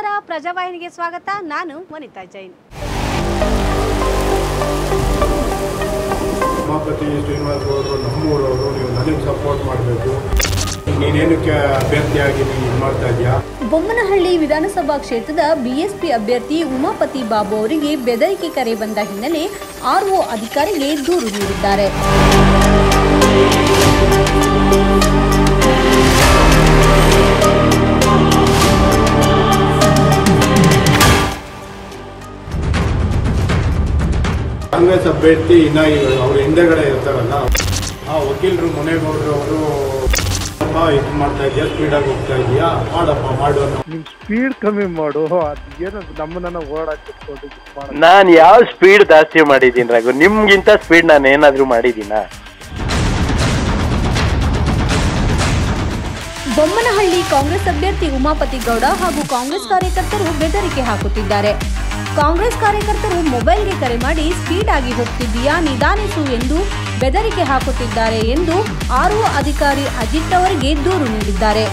ನಮಸ್ಕಾರ ಪ್ರಜಾವಾಹಿನಿಗೆ ಸ್ವಾಗತ ನಾನು ವನಿತಾ ಜೈನ್ ಉಮಾಪತಿ ಶ್ರೀನಿವಾಸ್ ಗೌಡರು ನಮ್ಮೂರವರು ನೀವು ನನಗೆ ಸಪೋರ್ಟ್ ಮಾಡಬೇಕು ನೀನೇನಕ್ಕೆ ಅಭ್ಯರ್ಥಿಯಾಗಿ ನೀನು ಇದು ಮಾಡ್ತಾ ಇದೆಯಾ ಬೊಮ್ಮನಹಳ್ಳಿ ವಿಧಾನಸಭಾ ಕ್ಷೇತ್ರದ ಬಿಎಸ್ಪಿ ಅಭ್ಯರ್ಥಿ ಉಮಾಪತಿ ಬಾಬು ಅವರಿಗೆ ಬೆದರಿಕೆ ಕರೆ ಬಂದ ಹಿನ್ನೆಲೆ ಆರ್ಒ ಅಧಿಕಾರಿಗೆ ದೂರು ನೀಡಿದ್ದಾರೆ ಕಾಂಗ್ರೆಸ್ ಅಭ್ಯರ್ಥಿ ಇನ್ನ ಅವ್ರ ಹಿಂದೆಗಡೆ ಇರ್ತಾರಲ್ಲ ಆ ವಕೀಲರು ಮುನೇಗೌಡರು ಅವರು ಇದು ಮಾಡ್ತಾ ಇದೆಯಾ ಸ್ಪೀಡಾಗಿ ಹೋಗ್ತಾ ಇದೆಯಾ ಮಾಡಪ್ಪ ಮಾಡು ಅನ್ನೋ ನಿಮ್ ಸ್ಪೀಡ್ ಕಮ್ಮಿ ಮಾಡು ಅದು ಏನೋ ನಮ್ಮನ್ನ ಓಡಾಕ್ ಕುತ್ಕೊಂಡು ಇದ್ ಮಾಡೋದು. ನಾನ್ ಯಾವ ಸ್ಪೀಡ್ ಜಾಸ್ತಿ ಮಾಡಿದೀನಿ ರಘು ನಿಮ್ಗಿಂತ ಸ್ಪೀಡ್ ನಾನು ಏನಾದ್ರೂ ಮಾಡಿದೀನ ಬೊಮ್ಮನಹಳ್ಳಿ ಕಾಂಗ್ರೆಸ್ ಅಭ್ಯರ್ಥಿ ಉಮಾಪತಿ ಗೌಡ ಹಾಗೂ ಕಾಂಗ್ರೆಸ್ ಕಾರ್ಯಕರ್ತರು ಬೆದರಿಕೆ ಹಾಕುತ್ತಿದ್ದಾರೆ ಕಾಂಗ್ರೆಸ್ ಕಾರ್ಯಕರ್ತರು ಮೊಬೈಲ್ಗೆ ಕರೆ ಮಾಡಿ ಸ್ಪೀಡ್ ಆಗಿ ಹೋಗ್ತಿದ್ದೀಯಾ ನಿಧಾನಿಸು ಎಂದು ಬೆದರಿಕೆ ಹಾಕುತ್ತಿದ್ದಾರೆ ಎಂದು ಆರ್ಒ ಅಧಿಕಾರಿ ಅಜಿತ್ ಅವರಿಗೆ ದೂರು ನೀಡಿದ್ದಾರೆ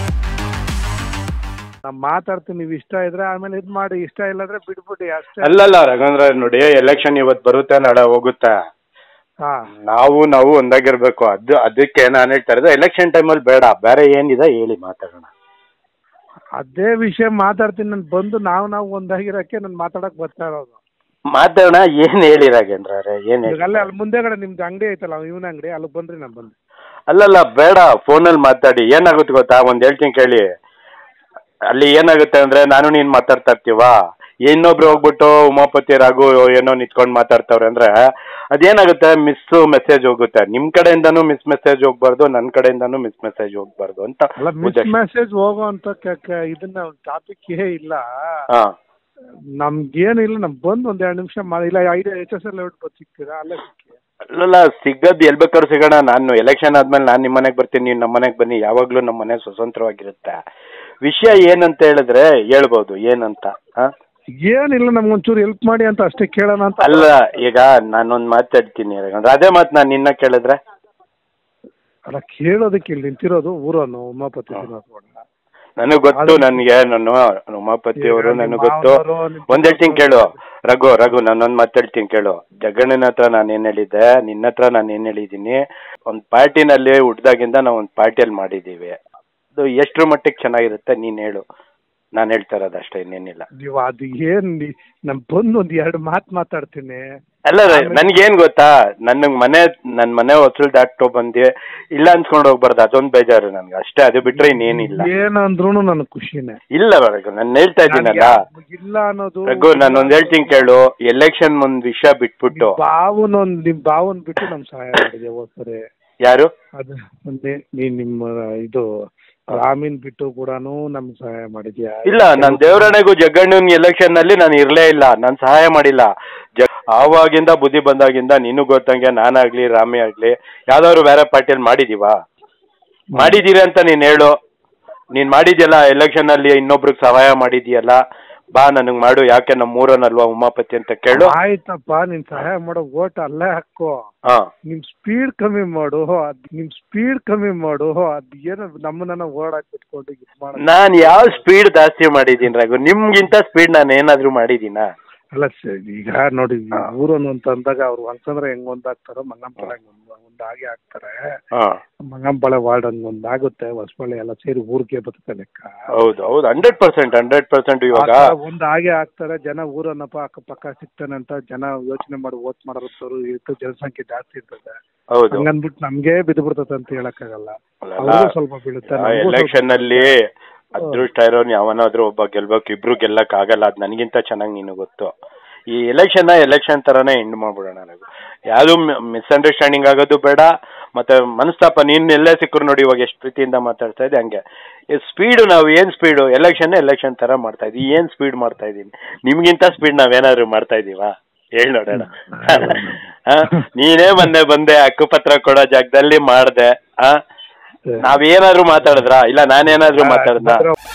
ನಾ ಮಾತಾಡ್ತೀನಿ ನೀವು ಇಷ್ಟ ಇದ್ರೆ ಆಮೇಲೆ ಇದ್ ಮಾಡಿ ಇಷ್ಟ ಇಲ್ಲ ಅಂದ್ರೆ ಬಿಟ್ಬಿಡಿ ಅಷ್ಟೇ ಅಲ್ಲಲ್ಲ ರಘುಂದ್ರ ನೋಡಿ ಎಲೆಕ್ಷನ್ ಇವತ್ತು ಬರುತ್ತೆ ನಾಳೆ ಹೋಗುತ್ತೆ ಹಾ ನಾವು ನಾವು ಒಂದಾಗಿರ್ಬೇಕು ಅದು ಅದಕ್ಕೆ ನಾನು ಹೇಳ್ತಾ ಇರೋದು ಎಲೆಕ್ಷನ್ ಟೈಮಲ್ಲಿ ಬೇಡ ಬೇರೆ ಏನಿದೆ ಹೇಳಿ ಮಾತಾಡೋಣ ಅದೇ ವಿಷಯ ಮಾತಾಡ್ತೀನಿ ನಾನು ಬಂದು ನಾವು ನಾವು ಒಂದಾಗಿರಕ್ಕೆ ನಾನು ಮಾತಾಡಕ್ ಬರ್ತಾ ಇರೋದು ಮಾತಾಡೋಣ ಏನ್ ಹೇಳಿ ರಾಘೇಂದ್ರ ಅವ್ರೆ ಏನ್ ಈಗ ಹೇಳಿ ಅಲ್ಲೇ ಅಲ್ಲಿ ಮುಂದೆಗಡೆ ನಿಮ್ದು ಅಂಗಡಿ ಐತಲ್ಲ ಇವನ ಅಂಗಡಿ ಅಲ್ಲಿ ಬಂದ್ರಿ ನಾನು ಬಂದೆ ಅಲ್ಲಲ್ಲ ಬೇಡ ಫೋನಲ್ಲಿ ಮಾತಾಡಿ ಏನಾಗುತ್ತೆ ಗೊತ್ತಾ ಒಂದ್ ಹೇಳ್ತೀನಿ ಕೇಳಿ ಅಲ್ಲಿ ಏನಾಗುತ್ತೆ ಅಂದ್ರೆ ನಾನು ನೀನ್ ಮಾತಾಡ್ತಾ ಇರ್ತೀವಾ ಇನ್ನೊಬ್ರು ಹೋಗ್ಬಿಟ್ಟು ಉಮಾಪತಿ ರಾಘು ಏನೋ ನಿಂತ್ಕೊಂಡು ಮಾತಾಡ್ತಾವ್ರೆ ಅಂದ್ರೆ ಅದೇನಾಗುತ್ತೆ ಮಿಸ್ ಮೆಸೇಜ್ ಹೋಗುತ್ತೆ ನಿಮ್ ಕಡೆಯಿಂದನೂ ಮಿಸ್ ಮೆಸೇಜ್ ಹೋಗ್ಬಾರ್ದು ನನ್ನ ಕಡೆಯಿಂದನೂ ಮಿಸ್ ಮೆಸೇಜ್ ಹೋಗ್ಬಾರ್ದು ಅಂತ ಅಲ್ಲ ಮಿಸ್ ಉದ್ದೇಶ. ಮೆಸೇಜ್ ಹೋಗೋ ಅಂತ ಕ- ಕ- ಇದನ್ನ ಟಾಪಿಕ್ ಇಲ್ಲ ಹಾ ನಮ್ಗೇನಿಲ್ಲ ನಮ್ ಬಂದು ಒಂದ್ ಎರಡು ನಿಮಿಷ ಮಾಡಿ ಇಲ್ಲ ಐಡಿಯಾ ಎಚ್ ಎಸ್ ಎಲ್ ಬಂದು ಸಿಗ್ತೀರಾ ಅಲ್ಲೇ ಸಿಕ್ಕಿ ಅಲ್ಲಲ್ಲ ಸಿಗದ್ ಎಲ್ ಬೇಕಾದ್ರೂ ಸಿಗೋಣ ನಾನು ಎಲೆಕ್ಷನ್ ಆದ್ಮೇಲೆ ನಾನು ನಿಮ್ಮ ಮನೆಗೆ ಬರ್ತೀನಿ ನೀವು ನಮ್ಮ ಮನೆಗೆ ಬನ್ನಿ ಯಾವಾಗ್ಲೂ ನಮ್ಮ ಮನೆ ಸ್ವತಂತ್ರವಾಗಿರುತ್ತೆ ವಿಷಯ ಏನಂತ ಹೇಳಿದ್ರೆ ಹೇಳ್ಬೋದು ಏನಂತ ಹಾ ಏನಿಲ್ಲ ನಮ್ಗೊಂಚೂರು ಹೆಲ್ಪ್ ಮಾಡಿ ಅಂತ ಅಷ್ಟೇ ಕೇಳೋಣ ಅಂತ ಅಲ್ಲ ಈಗ ನಾನೊಂದು ಮಾತಾಡ್ತೀನಿ ಯಾಕಂದ್ರೆ ಅದೇ ಮಾತು ನಾನು ನಿನ್ನ ಕೇಳಿದ್ರೆ ಅಲ್ಲ ಕೇಳೋದಕ್ಕೆ ಇಲ್ಲಿ ನಿಂತಿರೋದು ಊರನ್ನು ಉಮಾಪತಿ ಶ್ರೀನಿವಾಸಗೌಡ ನನಗೆ ಗೊತ್ತು ಅದು- ನನಗೆ ನಾನು ಉಮಾಪತಿ ಅವರು ಈಗ ನಿಮ್ಮ ನನಗೆ ಗೊತ್ತು ಮಾವನವರು, ನಿಮ್ಮ ಒಂದ್ ಹೇಳ್ತೀನಿ ಕೇಳು ರಘು ರಘು ನಾನೊಂದು ಮಾತಾಡ್ತೀನಿ ಕೇಳು ಜಗಣ್ಣನ ಹತ್ರ ನಾನು ಏನ್ ಹೇಳಿದ್ದೆ ನಿನ್ನ ಹತ್ರ ನಾನು ಏನ್ ಹೇಳಿದ್ದೀನಿ ಒಂದು ಪಾರ್ಟಿನಲ್ಲಿ ಹುಡ್ದಾಗಿಂದ ನಾವು ಒಂದು ಪಾರ್ಟಿಯಲ್ಲಿ ಮಾಡಿದ್ದೀವಿ ಅದು ಎಷ್ಟ್ರ ಮಟ್ಟಿಗೆ ಚೆನ್ನಾಗಿರುತ್ತೆ ನೀನ್ ಹೇಳು ನಾನು ಹೇಳ್ತಾ ಇರೋದು ಅಷ್ಟೇ ಇನ್ನೇನಿಲ್ಲ ನೀವು ಅದು ಏನ್ ನಿ- ನಾನ್ ಬಂದು ಒಂದ್ ಎರಡು ಮಾತು ಮಾತಾಡ್ತೀನಿ ಅಲ್ಲ ನನ್ಗೇನ್ ಗೊತ್ತಾ ನನ್ನ ಮನೆ ನನ್ನ ಮನೆ ಹೊಸಲು ದಾಟೋ ಬಂದಿ ಇಲ್ಲ ಅನ್ಸ್ಕೊಂಡು ಹೋಗ್ಬಾರ್ದು ಅದೊಂದು ಬೇಜಾರು ನನ್ಗೆ ಅಷ್ಟೇ ಅದು ಬಿಟ್ರೆ ಇನ್ನೇನಿಲ್ಲ ಏನಂದ್ರೂ ನನಗೆ ಖುಷಿನೇ ಇಲ್ಲ ರಘು ನಾನು ಹೇಳ್ತಾ ಇದ್ದೀನಲ್ಲ ನನ್ಗೆ ಇಲ್ಲ ಅನ್ನೋದು ರಘು ನಾನು ಒಂದ್ ಹೇಳ್ತೀನಿ ಕೇಳು ಎಲೆಕ್ಷನ್ ಒಂದ್ ವಿಷಯ ಬಿಟ್ಬಿಟ್ಟು ಬಾವನ್ ಒಂದ್ ನಿಮ್ ಬಾವನ್ ಬಿಟ್ಟು ನಮ್ ಸಹಾಯ ಮಾಡಿದೆ ಹೋಗ್ತಾರೆ ಯಾರು ಅದು ಒಂದೇ ನೀನ್ ನಿಮ್ಮ ಇದು ರಾಮೀನ್ ಬಿಟ್ಟು ಕೂಡನು ನಮ್ಗೆ ಸಹಾಯ ಮಾಡಿದ್ಯಾ ಇಲ್ಲ ನಾನ್ ದೇವರಣೆಗೂ ಜಗ್ಗಣ್ಣನ ಎಲೆಕ್ಷನ್ ನಲ್ಲಿ ನಾನು ಇರ್ಲೇ ಇಲ್ಲ ನಾನು ಸಹಾಯ ಮಾಡಿಲ್ಲ ಜ ಆವಾಗಿಂದ ಬುದ್ಧಿ ಬಂದಾಗಿಂದ ನೀನು ಗೊತ್ತಂಗೆ ನಾನಾಗ್ಲಿ ರಾಮಿ ಆಗ್ಲಿ ಯಾವ್ದಾದ್ರು ಬೇರೆ ಪಾರ್ಟಿಯಲ್ಲಿ ಮಾಡಿದೀವಾ ಮಾಡಿದೀರಿ ಅಂತ ನೀನ್ ಹೇಳು ನೀನ್ ಮಾಡಿದ್ಯಲ್ಲ ಎಲೆಕ್ಷನ್ ಅಲ್ಲಿ ಇನ್ನೊಬ್ರಿಗೆ ಸಹಾಯ ಮಾಡಿದ್ಯಲ್ಲ ಬಾ ನನಗ್ ಮಾಡು ಯಾಕೆ ನಮ್ಮ ಊರನಲ್ವಾ ಉಮಾಪತಿ ಅಂತ ಕೇಳು ಆಯ್ತಪ್ಪ ನೀನ್ ಸಹಾಯ ಮಾಡೋ ಓಟ್ ಅಲ್ಲೇ ಹಾಕೋ ಹಾ ನಿಮ್ ಸ್ಪೀಡ್ ಕಮ್ಮಿ ಮಾಡು ಅದ್ ನಿಮ್ ಸ್ಪೀಡ್ ಕಮ್ಮಿ ಮಾಡು ಅದ್ ಏನೋ ನಮ್ಮನ್ನ ಓಡಾಕ್ ಬಿಟ್ಕೊಂಡು ಇದ್ ಮಾಡ ನಾನ್ ಯಾವ ಸ್ಪೀಡ್ ಜಾಸ್ತಿ ಮಾಡಿದೀನಿ ರಘು ನಿಮ್ಗಿಂತ ಸ್ಪೀಡ್ ನಾನು ಏನಾದ್ರೂ ಮಾಡಿದೀನಾ ಅಲ್ಲ ಸರ್ ಈಗ ನೋಡಿ ಈ ಊರನ್ನು ಅಂತ ಅಂದಾಗ ಅವ್ರು ಹಂಗಂದ್ರೆ ಹೆಂಗ್ ಒಂದಾಗ್ತಾರೋ ಮಂಗಂಪಾಳೆ ಹಂಗ್ ಒಂದ್ ಒಂದಾಗಿ ಆಗ್ತಾರೆ ಹಾ ಮಂಗಂಪಾಳೆ ವಾರ್ಡ್ ಹಂಗ್ ಒಂದಾಗುತ್ತೆ ಹೊಸಬಳ್ಳಿ ಎಲ್ಲ ಸೇರಿ ಊರಿಗೆ ಬದುಕ ಲೆಕ್ಕ ಹೌದು ಹೌದು ಹಂಡ್ರೆಡ್ ಪರ್ಸೆಂಟ್ ಹಂಡ್ರೆಡ್ ಪರ್ಸೆಂಟ್ ಇವಾಗ ಆ ಥರ ಒಂದ್ ಹಾಗೆ ಆಗ್ತಾರೆ ಜನ ಊರನ್ನಪ್ಪ ಅಕ್ಕಪಕ್ಕ ಸಿಗ್ತಾನೆ ಅಂತ ಜನ ಯೋಚನೆ ಮಾಡಿ ಓಟ್ ಮಾಡೋರು ಇಟ್ಟು ಜನಸಂಖ್ಯೆ ಜಾಸ್ತಿ ಇರ್ತದೆ ಹೌದು ಹಂಗನ್ಬಿಟ್ಟು ನಮ್ಗೆ ಬಿದ್ದು ಬಿಡ್ತದೆ ಅಂತ ಹೇಳಕ್ಕಾಗಲ್ಲ ಅಲ್ಲಲ್ಲ. ಅವ್ರಿಗೂ ಸ್ವಲ್ಪ ಬೀಳುತ್ತೆ ನಮ್ಗೂ ಸ್ವಲ್ಪ ಎಲೆಕ್ಷನ್ ಅಲ್ಲಿ ಅದೃಷ್ಟ ಇರೋನ್ ಯಾವನಾದ್ರೂ ಒಬ್ಬ ಗೆಲ್ಬೇಕು ಇಬ್ರು ಗೆಲ್ಲಕ್ ಆಗಲ್ಲ ಅದ್ ನನಗಿಂತ ಚೆನ್ನಾಗಿ ನೀನು ಗೊತ್ತು ಈ ಎಲೆಕ್ಷನ್ ಎಲೆಕ್ಷನ್ ತರಾನೇ ಎಂಡ್ ಮಾಡ್ಬಿಡೋಣ ನಾವು ಯಾವ್ದು ಮಿಸ್ಅಂಡರ್ಸ್ಟ್ಯಾಂಡಿಂಗ್ ಆಗೋದು ಬೇಡ ಮತ್ತೆ ಮನಸ್ತಾಪ ನೀನ್ ಎಲ್ಲೇ ಸಿಕ್ಕರು ನೋಡಿ ಇವಾಗ ಎಷ್ಟು ಪ್ರೀತಿಯಿಂದ ಮಾತಾಡ್ತಾ ಇದ್ದೆ ಹಂಗೆ ಸ್ಪೀಡು ನಾವು ಏನ್ ಸ್ಪೀಡು ಎಲೆಕ್ಷನ್ ಎಲೆಕ್ಷನ್ ತರ ಮಾಡ್ತಾ ಇದೀವಿ ಏನ್ ಸ್ಪೀಡ್ ಮಾಡ್ತಾ ಇದೀನಿ ನಿಮ್ಗಿಂತ ಸ್ಪೀಡ್ ನಾವೇನಾದ್ರು ಮಾಡ್ತಾ ಇದೀವಾ ಹೇಳ್ ನೋಡೋಣ ಆ, ನೀನೇ ಮೊನ್ನೆ ಬಂದೆ ಹಕ್ಕುಪತ್ರ ಕೊಡೋ ಜಾಗದಲ್ಲಿ ಮಾಡ್ದೆ ಆ ನಾವೇನಾದ್ರೂ ಮಾತಾಡಿದ್ರ ಇಲ್ಲ ನಾನೇನಾದ್ರೂ ಮಾತಾಡ್ದ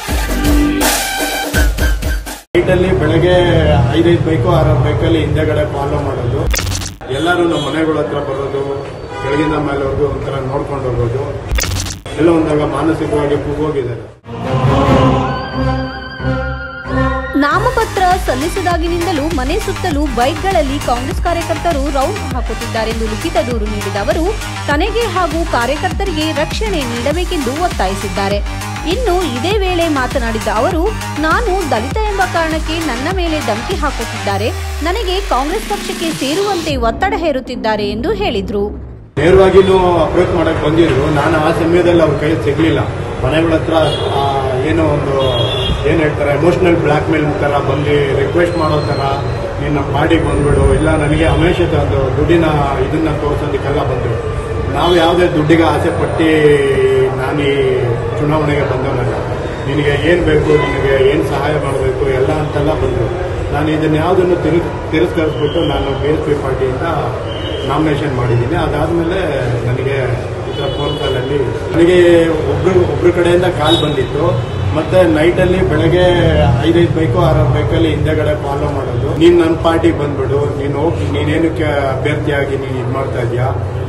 ನೈಟಲ್ಲಿ ಬೆಳಗ್ಗೆ ಐದೈದು ಬೈಕು ಆರಾರು ಬೈಕಲ್ಲಿ ಹಿಂದೆಗಡೆ ಫಾಲೋ ಮಾಡೋದು ಎಲ್ಲರೂ ನಮ್ಮ ಮನೆಗಳ ಹತ್ರ ಬರೋದು ಬೆಳಗಿನ ಮೇಲೆವರೆಗೂ ಒಂಥರ ನೋಡ್ಕೊಂಡು ಹೋಗೋದು ಎಲ್ಲ ಒಂದಾಗ ಮಾನಸಿಕವಾಗಿ ಕುಗ್ಗೋಗಿದ್ದಾರೆ ನಾಮಪತ್ರ ಸಲ್ಲಿಸಿದಾಗಿನಿಂದಲೂ ಮನೆ ಸುತ್ತಲೂ ಬೈಕ್ಗಳಲ್ಲಿ ಕಾಂಗ್ರೆಸ್ ಕಾರ್ಯಕರ್ತರು ರೌಂಡ್ ಹಾಕುತ್ತಿದ್ದಾರೆಂದು ಲಿಖಿತ ದೂರು ನೀಡಿದ ಅವರು ತನಗೆ ಹಾಗೂ ಕಾರ್ಯಕರ್ತರಿಗೆ ರಕ್ಷಣೆ ನೀಡಬೇಕೆಂದು ಒತ್ತಾಯಿಸಿದ್ದಾರೆ ಇನ್ನು ಇದೇ ವೇಳೆ ಮಾತನಾಡಿದ ಅವರು ನಾನು ದಲಿತ ಎಂಬ ಕಾರಣಕ್ಕೆ ನನ್ನ ಮೇಲೆ ಧಮಕಿ ಹಾಕುತ್ತಿದ್ದಾರೆ ನನಗೆ ಕಾಂಗ್ರೆಸ್ ಪಕ್ಷಕ್ಕೆ ಸೇರುವಂತೆ ಒತ್ತಡ ಹೇರುತ್ತಿದ್ದಾರೆ ಎಂದು ಹೇಳಿದ್ರು ನೇರವಾಗಿನೂ ಅಪ್ರೋಚ್ ಮಾಡಕ್ ಬಂದಿದ್ರು ನಾನು ಆ ಸಮಯದಲ್ಲಿ ಅವ್ರ ಕೈ ಸಿಗ್ಲಿಲ್ಲ ಮನೆಗಳ ಹತ್ರ ಆ, ಏನೋ ಒಂದು ಏನ್ ಹೇಳ್ತಾರೆ ಎಮೋಷನಲ್ ಬ್ಲ್ಯಾಕ್ ಮೇಲ್ ತರ ಬಂದು ರಿಕ್ವೆಸ್ಟ್ ಮಾಡೋ ತರ ನೀನು ನಮ್ಮ ಪಾರ್ಟಿಗೆ ಬಂದ್ಬಿಡು ಇಲ್ಲ ನನಗೆ ಹಮೇಶದ ಒಂದು ದುಡ್ಡಿನ ಇದನ್ನ ತೋರ್ಸೋದಕ್ಕೆಲ್ಲ ಬಂದ್ರು ನಾವು ಯಾವುದೇ ದುಡ್ಡಿಗೆ ಆಸೆ ಪಟ್ಟು ನಾನು ಈ ಚುನಾವಣೆಗೆ ಬಂದವನಲ್ಲ ನಿನಗೆ ಏನು ಬೇಕು ನಿನಗೆ ಏನು ಸಹಾಯ ಮಾಡಬೇಕು ಎಲ್ಲ ಅಂತೆಲ್ಲ ಬಂದರು ನಾನು ಇದನ್ನ ಯಾವುದನ್ನು ತಿರು ತಿರಸ್ಕರಿಸ್ಬಿಟ್ಟು ನಾನು ಬಿ ಎಸ್ ಪಿ ಪಾರ್ಟಿಯಿಂದ ನಾಮಿನೇಷನ್ ಮಾಡಿದ್ದೀನಿ ಅದಾದಮೇಲೆ ನನಗೆ ಇದರ ಫೋನ್ ಕಾಲಲ್ಲಿ ನನಗೆ ಒಬ್ರು ಒಬ್ರ ಕಡೆಯಿಂದ ಕಾಲ್ ಬಂದಿತ್ತು ಮತ್ತೆ ನೈಟಲ್ಲಿ ಬೆಳಗ್ಗೆ ಐದೈದು ಬೈಕು ಆರಾರು ಬೈಕಲ್ಲಿ ಹಿಂದೆಗಡೆ ಫಾಲೋ ಮಾಡೋದು ನೀನು ನನ್ನ ಪಾರ್ಟಿಗೆ ಬಂದ್ಬಿಡು ನೀನು ಹೋಗಿ ನೀನೇನಕ್ಕೆ ಅಭ್ಯರ್ಥಿಯಾಗಿ ನೀನು ಇದು ಮಾಡ್ತಾ ಇದೆಯಾ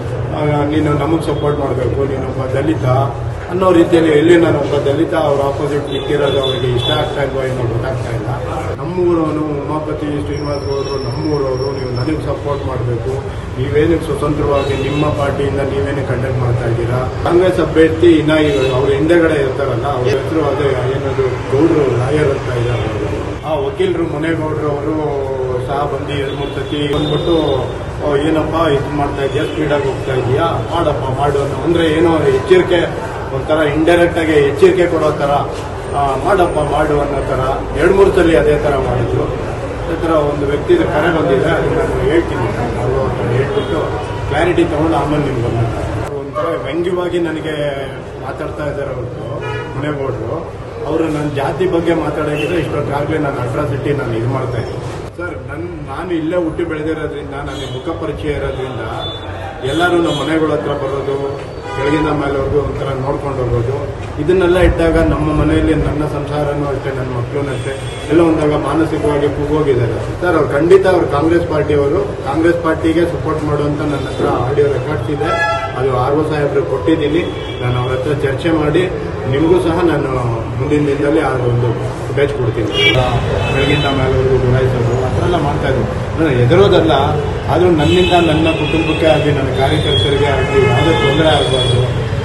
ನೀನು ನಮಗೆ ಸಪೋರ್ಟ್ ಮಾಡಬೇಕು ನೀನೊಬ್ಬ ದಲಿತ ಅನ್ನೋ ರೀತಿಯಲ್ಲಿ ಎಲ್ಲಿ ನಾನು ಒಬ್ಬ ದಲಿತ ಅವ್ರ ಆಪೋಸಿಟ್ ನಿಂತಿರೋದು ಅವರಿಗೆ ಇಷ್ಟ ಆಗ್ತಾ ಇಲ್ವಾ ಏನೋ ಗೊತ್ತಾಗ್ತಾ ಇಲ್ಲ ನಮ್ಮೂರವನು ಉಮಾಪತಿ ಶ್ರೀನಿವಾಸ್ ಗೌಡರು ನಮ್ಮೂರವರು ನೀವು ನನಗೆ ಸಪೋರ್ಟ್ ಮಾಡಬೇಕು ನೀವೇನಕ್ಕೆ ಸ್ವತಂತ್ರವಾಗಿ ನಿಮ್ಮ ಪಾರ್ಟಿಯಿಂದ ನೀವೇನು ಕಂಡಕ್ಟ್ ಮಾಡ್ತಾ ಇದ್ದೀರಾ ಕಾಂಗ್ರೆಸ್ ಅಭ್ಯರ್ಥಿ ಇನ್ನ ಅವ್ರ ಹಿಂದೆಗಡೆ ಇರ್ತಾರಲ್ಲ ಅವ್ರ ಹೆಸರು ಅದೇ ಏನದು ಗೌಡ್ರು ಲಾಯರ್ ಅಂತ ಇದ್ದಾರೆ ಅವರು. ಆ ವಕೀಲರು ಮುನೇಗೌಡರು ಅವರು ಸಹ ಬಂದು ಎರಡು ಮೂರು ಸತಿ ಬಂದ್ಬಿಟ್ಟು "ಓ, ಏನಪ್ಪ ಇದು ಮಾಡ್ತಾ ಇದೆಯಾ ಸ್ಪೀಡಾಗಿ ಹೋಗ್ತಾ ಇದೆಯಾ ಮಾಡಪ್ಪ ಮಾಡು ಅನ್ನೋ ಅಂದ್ರೆ ಏನೋ ಎಚ್ಚರಿಕೆ ಒಂಥರ ಇಂಡೈರೆಕ್ಟ್ ಆಗಿ ಎಚ್ಚರಿಕೆ ಕೊಡೋ ತರ ಆ, ಮಾಡಪ್ಪ ಮಾಡು ಅನ್ನೋ ತರ ಎರಡು ಮೂರು ಸಲ ಅದೇ ತರ ಮಾಡಿದ್ರು ಅದೇ ತರ ಒಂದು ವ್ಯಕ್ತಿ ಕರೆ ಬಂದಿದೆ ಅದನ್ನ ನಾನು ಹೇಳ್ತೀನಿ ಅವರು ಅವ್ರನ್ನ ಹೇಳ್ಬಿಟ್ಟು ಕ್ಲಾರಿಟಿ ತಗೊಂಡು ಆಮೇಲೆ ನಿಮ್ಗೆ ಬಂದಿದ್ದಾರೆ ಅವ್ರು ಒಂಥರ ವ್ಯಂಗ್ಯವಾಗಿ ನನಗೆ ಮಾತಾಡ್ತಾ ಇದ್ದಾರೆ ಹೊರತು ಮುನೇಗೌಡರು ಅವರು ನನ್ನ ಜಾತಿ ಬಗ್ಗೆ ಮಾತಾಡೋಕ್ಕಿದ್ರೆ ಇಷ್ಟೊತ್ತಾಗಲೇ ನಾನು ಅಟ್ರಾಸಿಟಿ ನಾನು ಇದು ಮಾಡ್ತಾ ಇದ್ದೀನಿ ಸರ್ ನನ್ನ ನಾನು ಇಲ್ಲೇ ಹುಟ್ಟಿ ಬೆಳೆದಿರೋದ್ರಿಂದ ನನಗೆ ಮುಖ ಪರಿಚಯ ಇರೋದ್ರಿಂದ ಎಲ್ಲರೂ ನಮ್ಮ ಮನೆಗಳ ಹತ್ರ ಬರೋದು ಬೆಳಗಿನ ಮೇಲೆವರೆಗೂ ಒಂಥರ ನೋಡ್ಕೊಂಡು ಹೋಗೋದು ಇದನ್ನೆಲ್ಲ ಇಟ್ಟಾಗ ನಮ್ಮ ಮನೆಯಲ್ಲಿ ನನ್ನ ಸಂಸಾರನೂ ಅಷ್ಟೇ ನನ್ನ ಮಕ್ಕಳು ಅಷ್ಟೇ ಎಲ್ಲ ಒಂದಾಗ ಮಾನಸಿಕವಾಗಿ ಕೂಗೋಗಿದ್ದಾರೆ ಸರ್ ಅವ್ರು ಖಂಡಿತ ಅವ್ರು ಕಾಂಗ್ರೆಸ್ ಪಾರ್ಟಿಯವರು ಕಾಂಗ್ರೆಸ್ ಪಾರ್ಟಿಗೆ ಸಪೋರ್ಟ್ ಮಾಡುವಂತ ನನ್ನ ಹತ್ರ ಆಡಿಯೋ ರೆಕಾರ್ಡ್ಸ್ ಇದೆ ಅದು ಆರ್ ಒ ಸಾಹೇಬ್ರು ಕೊಟ್ಟಿದ್ದೀನಿ ನಾನು ಅವ್ರ ಹತ್ರ ಚರ್ಚೆ ಮಾಡಿ ನಿಮಗೂ ಸಹ ನಾನು ಮುಂದಿನ ದಿನದಲ್ಲಿ ಆ ಒಂದು ಫುಟೇಜ್ ಕೊಡ್ತೀನಿ ಬೆಳಗಿಂದ ಮೇಲೆವರೆಗೂ ಗುರಾಯಿಸೋದು ಆ ಥರ ಎಲ್ಲ ಮಾಡ್ತಾ ಇದ್ರು ನಾನು ಎದುರೋದಲ್ಲ ಆದರೂ ನನ್ನಿಂದ ನನ್ನ ಕುಟುಂಬಕ್ಕೆ ಆಗಲಿ ನನ್ನ ಕಾರ್ಯಕರ್ತರಿಗೆ ಆಗಲಿ ಯಾವುದೇ ತೊಂದರೆ ಆಗಬಾರ್ದು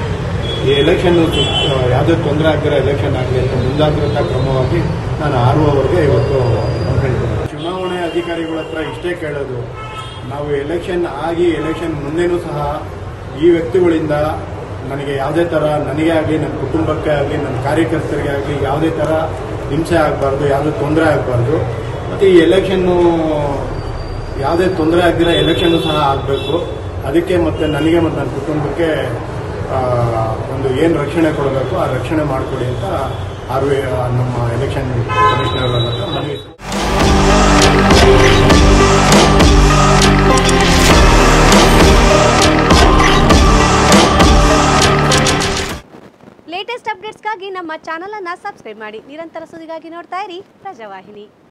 ಈ ಎಲೆಕ್ಷನ್ ಯಾವುದೇ ತೊಂದರೆ ಆಗ್ದಿರೋ ಎಲೆಕ್ಷನ್ ಆಗಲಿ ಅಂತ ಮುಂಜಾಗ್ರತಾ ಕ್ರಮವಾಗಿ ನಾನು ಆರ್ ಓವರೆಗೆ ಇವತ್ತು ಹೇಳ್ತೀನಿ ಚುನಾವಣೆ ಅಧಿಕಾರಿಗಳ ಹತ್ರ ಇಷ್ಟೇ ಕೇಳೋದು ನಾವು ಎಲೆಕ್ಷನ್ ಆಗಿ ಎಲೆಕ್ಷನ್ ಮುಂದೆನೂ ಸಹ ಈ ವ್ಯಕ್ತಿಗಳಿಂದ ನನಗೆ ಯಾವುದೇ ಥರ ನನಗೆ ಆಗಲಿ ನನ್ನ ಕುಟುಂಬಕ್ಕೆ ಆಗಲಿ ನನ್ನ ಕಾರ್ಯಕರ್ತರಿಗೆ ಆಗಲಿ ಯಾವುದೇ ಥರ ಹಿಂಸೆ ಆಗಬಾರ್ದು ಯಾವುದೇ ತೊಂದರೆ ಆಗಬಾರ್ದು ಮತ್ತು ಈ ಎಲೆಕ್ಷನ್ನು ಯಾವುದೇ ತೊಂದರೆ ಆಗ್ದಿರೋ ಎಲೆಕ್ಷನ್ ಸಹ ಆಗಬೇಕು ಅದಕ್ಕೆ ಮತ್ತೆ ನನಗೆ ಮತ್ತು ನನ್ನ ಕುಟುಂಬಕ್ಕೆ ಆ, ಒಂದು ಏನು ರಕ್ಷಣೆ ಕೊಡಬೇಕು ಆ ರಕ್ಷಣೆ ಮಾಡಿಕೊಡಿ ಅಂತ ಆರ್ ವಿ ನಮ್ಮ ಎಲೆಕ್ಷನ್ ಕಮಿಷನರ್ ಹತ್ರ ಮನವಿ ಲೇಟೆಸ್ಟ್ ಅಪ್ಡೇಟ್ಸ್ಗಾಗಿ ನಮ್ಮ ಚಾನಲ್ ಅನ್ನ ಸಬ್ಸ್ಕ್ರೈಬ್ ಮಾಡಿ ನಿರಂತರ ಸುದ್ದಿಗಾಗಿ ನೋಡ್ತಾ ಇರಿ ಪ್ರಜಾವಾಹಿನಿ